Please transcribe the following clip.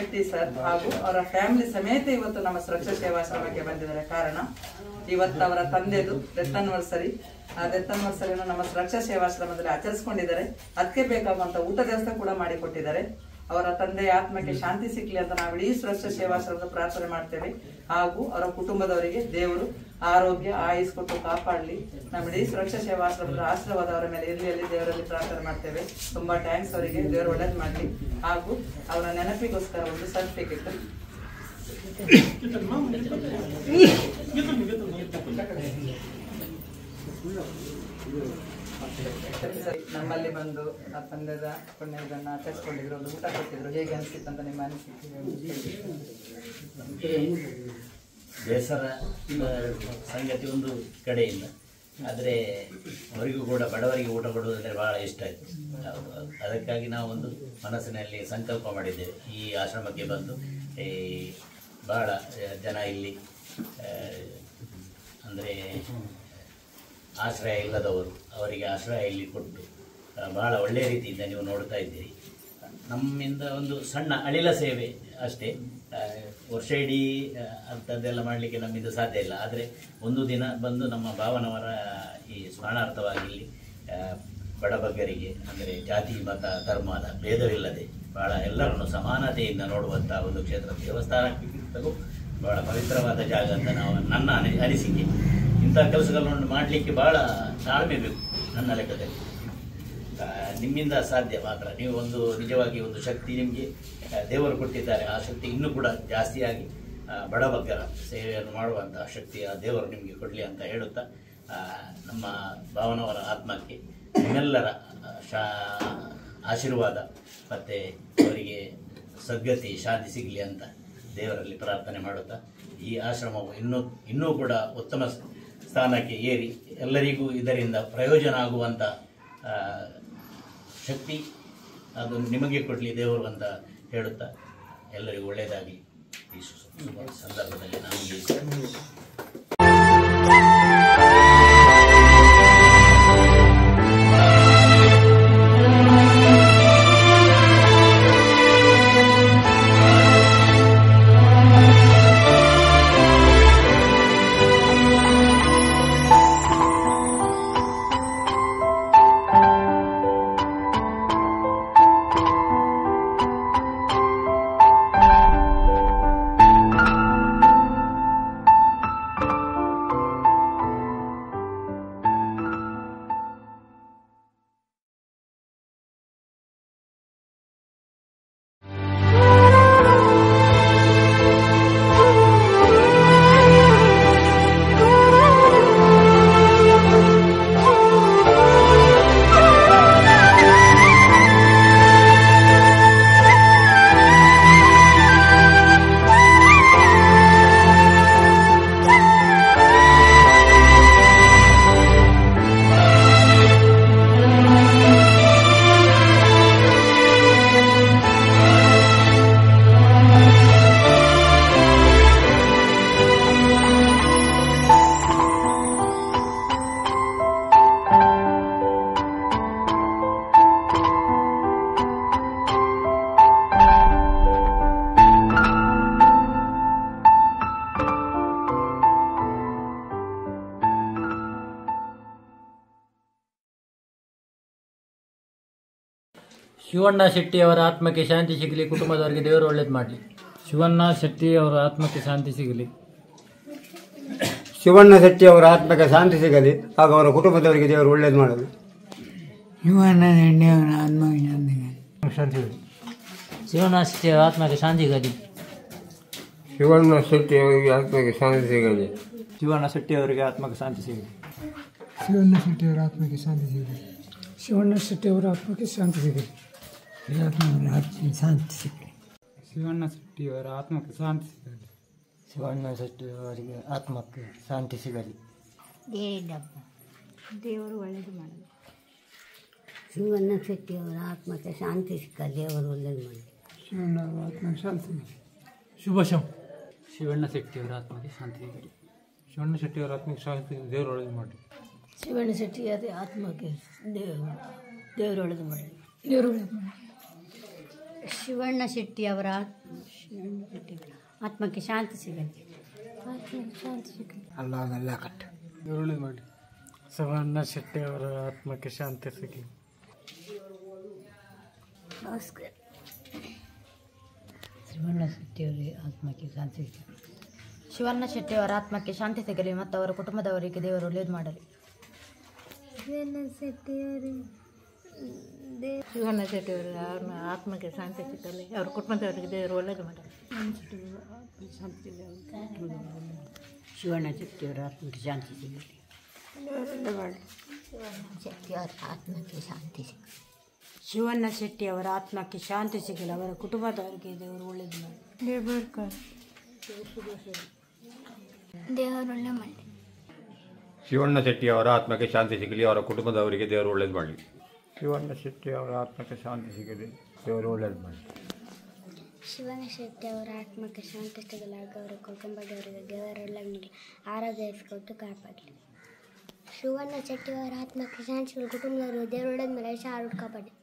Shetty sir ಹಾಗೂ ಅವರ family ಸಮೇತ ಇವತ್ತು ನಮ್ಮ ಸುರಕ್ಷಾ ಸೇವಾಶ್ರಮಕ್ಕೆ ಬಂದಿದ್ದಾರೆ ಕಾರಣ ಇವತ್ತು ಅವರ ತಂದೆದು ಡೆತ್ ಆನಿವರ್ಸರಿ ಆ ಡೆತ್ ಆನಿವರ್ಸರಿಯನ್ನು ನಮ್ಮ ಸುರಕ್ಷಾ ಸೇವಾಶ್ರಮದಲ್ಲಿ ಆಚರಿಸಿಕೊಂಡಿದ್ದಾರೆ ಅದಕ್ಕೆ ಬೇಕಾಗುವಂತ ಊಟ ವ್ಯವಸ್ಥೆ ಕೂಡ ಮಾಡಿಕೊಟ್ಟಿದ್ದಾರೆ ಅವರ ತಂದೆಯ ಆತ್ಮಕ್ಕೆ ಶಾಂತಿ ಸಿಕ್ಲಿ ಅಂತ ನಾವು ಇಡೀ ಸುರಕ್ಷಾ ಸೇವಾಶ್ರಮದ ಪ್ರಾರ್ಥನೆ ಮಾಡ್ತೇವೆ ಹಾಗೂ ಅವರ ಕುಟುಂಬದವರಿಗೆ ದೇವರು ಆರೋಗ್ಯ ಆಯುಸ್ ಕೊಟ್ಟು ಕಾಪಾಡಲಿ ನಮ್ಮ ಇಡೀ ಸುರಕ್ಷಾ ಸೇವಾಶ್ರಮದ ಆಶೀರ್ವಾದ ಅವರ ಮೇಲೆ ಇರಲಿ ಅಲ್ಲಿ ದೇವರಲ್ಲಿ ಪ್ರಾರ್ಥನೆ ಮಾಡ್ತೇವೆ ತುಂಬಾ ಥ್ಯಾಂಕ್ಸ್ ಅವರಿಗೆ ದೇವರು ಒಳ್ಳೇದು ಮಾಡಲಿ ಹಾಗೂ ಅವರ ನೆನಪಿಗೋಸ್ಕರ ಒಂದು ಸರ್ಟಿಫಿಕೇಟ್ ನಮ್ಮಲ್ಲಿ ಬಂದು ಆ ತಂದೆದ ಪುಣ್ಯದನ್ನ ಆಚರಿಸ್ಕೊಂಡಿದ್ರು ಒಂದು ಊಟ ಕೊಟ್ಟಿದ್ರು ಹೇಗೆ ಅನಿಸಿತ್ತು ಅಂತ ನಿಮ್ಮ ಅನಿಸಿಕೆ ಬೇಸರ ಆ, ಸಂಗತಿ ಒಂದು ಕಡೆಯಿಂದ ಆದರೆ ಅವರಿಗೂ ಕೂಡ ಬಡವರಿಗೆ ಊಟ ಕೊಡುವುದಂದರೆ ಬಹಳ ಇಷ್ಟ ಆಯಿತು ಅದಕ್ಕಾಗಿ ನಾವು ಒಂದು ಮನಸ್ಸಿನಲ್ಲಿ ಸಂಕಲ್ಪ ಮಾಡಿದ್ದೇವೆ ಈ ಆಶ್ರಮಕ್ಕೆ ಬಂದು ಈ ಬಹಳ ಆ, ಜನ ಇಲ್ಲಿ ಅಂದರೆ ಆಶ್ರಯ ಇಲ್ಲದವರು ಅವರಿಗೆ ಆಶ್ರಯ ಇಲ್ಲಿ ಕೊಟ್ಟು ಆ, ಬಹಳ ಒಳ್ಳೆಯ ರೀತಿಯಿಂದ ನೀವು ನೋಡ್ತಾ ಇದ್ದೀರಿ ನಮ್ಮಿಂದ ಒಂದು ಸಣ್ಣ ಅಳಿಲ ಸೇವೆ ಅಷ್ಟೇ ಆ, ವರ್ಷ ಇಡೀ ಆ, ಅಂಥದ್ದೆಲ್ಲ ಮಾಡಲಿಕ್ಕೆ ನಮ್ಮಿಂದ ಸಾಧ್ಯ ಇಲ್ಲ ಆದರೆ ಒಂದು ದಿನ ಬಂದು ನಮ್ಮ ಭಾವನವರ ಈ ಸ್ಮರಣಾರ್ಥವಾಗಿ ಇಲ್ಲಿ ಆ, ಬಡಬಗ್ಗರಿಗೆ ಅಂದರೆ ಜಾತಿ ಮತ ಧರ್ಮದ ಭೇದವಿಲ್ಲದೆ ಬಹಳ ಎಲ್ಲರನ್ನು ಸಮಾನತೆಯಿಂದ ನೋಡುವಂಥ ಒಂದು ಕ್ಷೇತ್ರ ದೇವಸ್ಥಾನಕ್ಕಿಂತಲೂ ಬಹಳ ಪವಿತ್ರವಾದ ಜಾಗ ಅಂತ ನಾವು ನನ್ನ ಅನಿ ಅನಿಸಿಕೆ ಇಂಥ ಕೆಲಸಗಳನ್ನು ಮಾಡಲಿಕ್ಕೆ ಬಹಳ ತಾಳ್ಮೆ ಬೇಕು ನನ್ನ ಲೆಕ್ಕದಲ್ಲಿ ಆ, ನಿಮ್ಮಿಂದ ಸಾಧ್ಯ ಮಾತ್ರ ನೀವು ಒಂದು ನಿಜವಾಗಿ ಒಂದು ಶಕ್ತಿ ನಿಮಗೆ ದೇವರು ಕೊಟ್ಟಿದ್ದಾರೆ ಆ ಶಕ್ತಿ ಇನ್ನೂ ಕೂಡ ಜಾಸ್ತಿಯಾಗಿ ಆ, ಬಡಬಗ್ಗರ ಸೇವೆಯನ್ನು ಮಾಡುವಂತಹ ಶಕ್ತಿ ಆ ದೇವರು ನಿಮಗೆ ಕೊಡಲಿ ಅಂತ ಹೇಳುತ್ತಾ ಆ, ನಮ್ಮ ಭಾವನವರ ಆತ್ಮಕ್ಕೆ ನಿಮ್ಮೆಲ್ಲರ ಆ, ಶಾ ಆಶೀರ್ವಾದ ಮತ್ತು ಅವರಿಗೆ ಸದ್ಗತಿ ಶಾಂತಿ ಸಿಗಲಿ ಅಂತ ದೇವರಲ್ಲಿ ಪ್ರಾರ್ಥನೆ ಮಾಡುತ್ತಾ ಈ ಆಶ್ರಮವು ಇನ್ನೂ ಇನ್ನೂ ಕೂಡ ಉತ್ತಮ ಸ್ಥಾನಕ್ಕೆ ಏರಿ ಎಲ್ಲರಿಗೂ ಇದರಿಂದ ಪ್ರಯೋಜನ ಆಗುವಂಥ ಆ, ಶಕ್ತಿ ಅದು ನಿಮಗೆ ಕೊಡಲಿ ದೇವರು ಅಂತ ಹೇಳುತ್ತಾ ಎಲ್ಲರಿಗೂ ಒಳ್ಳೆಯದಾಗಲಿ ಈ ಸು- ಶುಭ ಸಂದರ್ಭದಲ್ಲಿ ನಮಗೆ ಶಿವಣ್ಣ ಶೆಟ್ಟಿ ಅವರ ಆತ್ಮಕ್ಕೆ ಶಾಂತಿ ಸಿಗಲಿ ಕುಟುಂಬದವರಿಗೆ ದೇವರು ಒಳ್ಳೇದು ಮಾಡಲಿ ಶಿವಣ್ಣ ಶೆಟ್ಟಿ ಅವರ ಆತ್ಮಕ್ಕೆ ಶಾಂತಿ ಸಿಗಲಿ ಶಿವಣ್ಣ ಶೆಟ್ಟಿ ಅವರ ಆತ್ಮಕ್ಕೆ ಶಾಂತಿ ಸಿಗಲಿ ಹಾಗೂ ಅವರ ಕುಟುಂಬದವರಿಗೆ ದೇವರು ಒಳ್ಳೇದು ಮಾಡಲಿ ಶಿವಣ್ಣ ಎಣ್ಣೆಯವರ ಆತ್ಮವಿನಂದಿಗೆ ಶಿವಣ್ಣ ಶೆಟ್ಟಿ ಅವರ ಆತ್ಮಕ್ಕೆ ಶಾಂತಿ ಸಿಗಲಿ ಶಿವಣ್ಣ ಶೆಟ್ಟಿ ಅವರಿಗೆ ಆತ್ಮಕ್ಕೆ ಶಾಂತಿ ಸಿಗಲಿ ಶಿವಣ್ಣ ಶೆಟ್ಟಿ ಅವರಿಗೆ ಆತ್ಮಕ್ಕೆ ಶಾಂತಿ ಸಿಗಲಿ ಶಿವಣ್ಣ ಶೆಟ್ಟಿಯವರ ಆತ್ಮಕ್ಕೆ ಶಾಂತಿ ಸಿಗಲಿ ಶಿವಣ್ಣ ಶೆಟ್ಟಿಯವರ ಆತ್ಮಕ್ಕೆ ಶಾಂತಿ ಸಿಗಲಿ ಶಾಂತಿ ಸಿಗಲಿ ಶಿವಣ್ಣ ಶೆಟ್ಟಿ ಅವರ ಆತ್ಮಕ್ಕೆ ಶಾಂತಿ ಸಿಗಲಿ ಶಿವಣ್ಣ ಶೆಟ್ಟಿ ಅವರಿಗೆ ಆತ್ಮಕ್ಕೆ ಶಾಂತಿ ಸಿಗಲಿ ದೇವರು ಒಳ್ಳೇದು ಮಾಡಲಿ ಶಿವಣ್ಣ ಶೆಟ್ಟಿಯವರ ಆತ್ಮಕ್ಕೆ ಶಾಂತಿ ಸಿಕ್ಕ ದೇವರು ಒಳ್ಳೇದು ಮಾಡಿ ಶಿವಣ್ಣ ಅವರ ಆತ್ಮಕ್ಕೆ ಶಾಂತಿ ಸಿಗಲಿ ಶುಭ ಶಂ ಶಿವಣ್ಣ ಶೆಟ್ಟಿ ಅವರ ಆತ್ಮಕ್ಕೆ ಶಾಂತಿ ಸಿಗಲಿ ಶಿವಣ್ಣ ಶೆಟ್ಟಿ ಅವರ ಆತ್ಮಕ್ಕೆ ಶಾಂತಿ ದೇವರು ಒಳ್ಳೇದು ಮಾಡಿ ಶಿವಣ್ಣ ಶೆಟ್ಟಿಯವರ ಆತ್ಮಕ್ಕೆ ದೇವರು ದೇವರು ಒಳ್ಳೇದು ಮಾಡಿ ಶಿವಣ್ಣ ಶೆಟ್ಟಿ ಅವರ ಆತ್ಮಕ್ಕೆ ಶಾಂತಿ ಸಿಗಲಿ ಶಾಂತಿ ಸಿಗಲಿ ಅಲ್ಲ ಕಟ್ ಒಳ್ಳೇದು ಮಾಡಿ ಶಿವಣ್ಣ ಶೆಟ್ಟಿ ಅವರ ಆತ್ಮಕ್ಕೆ ಶಾಂತಿ ಸಿಗಲಿ ನಮಸ್ಕಾರ ಶಿವಣ್ಣ ಶೆಟ್ಟಿಯವರಿಗೆ ಆತ್ಮಕ್ಕೆ ಶಾಂತಿ ಸಿಗಲಿ ಶಿವಣ್ಣ ಶೆಟ್ಟಿಯವರ ಆತ್ಮಕ್ಕೆ ಶಾಂತಿ ಸಿಗಲಿ ಮತ್ತು ಅವರ ಕುಟುಂಬದವರಿಗೆ ದೇವರು ಒಳ್ಳೇದು ಮಾಡಲಿ ಶಿವಣ್ಣ ಶೆಟ್ಟಿಯವರ ಆತ್ಮಕ್ಕೆ ಶಾಂತಿ ಸಿಗಲಿ ಅವರ ಕುಟುಂಬದವರಿಗೆ ದೇವರು ಒಳ್ಳೇದು ಮಾಡಲಿ ಶಿವಣ್ಣ ಶೆಟ್ಟಿಯವರ ಆತ್ಮಕ್ಕೆ ಶಾಂತಿ ಸಿಗಲಿ ಶೆಟ್ಟಿಯವರ ಆತ್ಮಕ್ಕೆ ಶಾಂತಿ ಸಿಗಲಿ ಶಿವಣ್ಣ ಶೆಟ್ಟಿ ಅವರ ಆತ್ಮಕ್ಕೆ ಶಾಂತಿ ಸಿಗಲಿ ಅವರ ಕುಟುಂಬದವರಿಗೆ ದೇವರು ಒಳ್ಳೇದು ಮಾಡಿ ದೇವರೊಳ್ಳೆ ಮಾಡಿ ಶಿವಣ್ಣ ಶೆಟ್ಟಿ ಅವರ ಆತ್ಮಕ್ಕೆ ಶಾಂತಿ ಸಿಗಲಿ ಅವರ ಕುಟುಂಬದವರಿಗೆ ದೇವರು ಒಳ್ಳೇದು ಮಾಡಲಿ ಶಿವಣ್ಣ ಶೆಟ್ಟಿ ಅವರ ಆತ್ಮಕ್ಕೆ ಶಾಂತಿ ಸಿಗಲಿ ದೇವರು ಒಳ್ಳೇದು ಮಾಡಿ ಶಿವನ ಶೆಟ್ಟಿ ಅವರ ಆತ್ಮಕ್ಕೆ ಶಾಂತಿ ಸಿಗಲಿ ಹಾಗೂ ಅವರ ಕುಟುಂಬದವರಿಗೆ ದೇವರೊಳ್ಳೆ ಮಾಡಿ ಆರೋಗ್ಯ ಕಾಪಾಡಲಿ ಶಿವಣ್ಣ ಶೆಟ್ಟಿ ಅವರ ಆತ್ಮಕ್ಕೆ ಶಾಂತಿ ಸಿಗಲಿ ಕುಟುಂಬದವರು ದೇವರೊಳ್ಳೆ ಮೇಲೆ ಶಾರುಡ್ ಕಾಪಾಡಿ